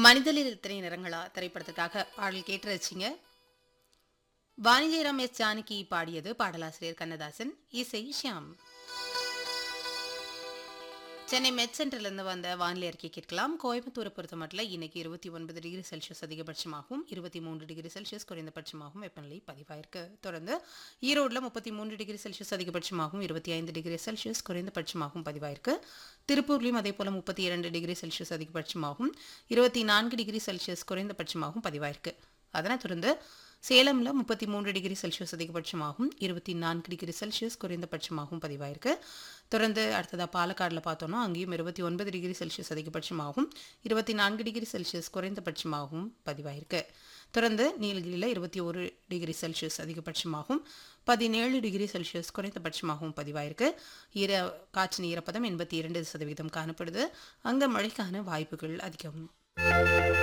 மனிதலில் இத்தனை நிறங்களா திரைப்படத்துக்காக பாடல் கேட்டு ரசிச்சிங்க வாணிஜெயராம் எஸ் ஜானகி பாடியது பாடலாசிரியர் கண்ணதாசன் இசை ஷியாம் சென்னை மெட் சென்டர்லேருந்து வந்த வானிலை அறிக்கை கேட்கலாம் கோயம்புத்தூரை பொறுத்த மட்டும் இன்னைக்கு இருபத்தி ஒன்பது டிகிரி செல்சியஸ் அதிகபட்சமாகவும் இருபத்தி மூன்று டிகிரி செல்சியஸ் குறைந்தபட்சமாகவும் வெப்பநிலை பதிவாயிருக்கு தொடர்ந்து ஈரோட்டில் முப்பத்தி மூன்று டிகிரி செல்சியஸ் அதிகபட்சமாகவும் இருபத்தி ஐந்து டிகிரி செல்சியஸ் குறைந்தபட்சமாகவும் பதிவாயிருக்கு திருப்பூர்லையும் அதே போல் முப்பத்தி இரண்டு டிகிரி செல்சியஸ் அதிகபட்சமாகவும் இருபத்தி நான்கு டிகிரி செல்சியஸ் குறைந்தபட்சமாகவும் பதிவாயிருக்கு அதனைத் தொடர்ந்து சேலமில் முப்பத்தி மூன்று டிகிரி செல்சியஸ் அதிகபட்சமாகவும் இருபத்தி நான்கு டிகிரி செல்சியஸ் குறைந்தபட்சமாகவும் பதிவாயிருக்கு தொடர்ந்து அடுத்ததாக பாலக்காடில் பார்த்தோன்னா அங்கேயும் இருபத்தி ஒன்பது டிகிரி செல்சியஸ் அதிகபட்சமாகவும் இருபத்தி நான்கு டிகிரி செல்சியஸ் குறைந்தபட்சமாகவும் பதிவாயிருக்கு தொடர்ந்து நீலகிரியில் இருபத்தி ஒரு டிகிரி செல்சியஸ் அதிகபட்சமாகவும் பதினேழு டிகிரி செல்சியஸ் குறைந்தபட்சமாகவும் பதிவாயிருக்கு ஈர காற்றின் ஈரப்பதம் எண்பத்தி இரண்டு சதவீதம் காணப்படுது அங்கே மழைக்கான வாய்ப்புகள் அதிகம்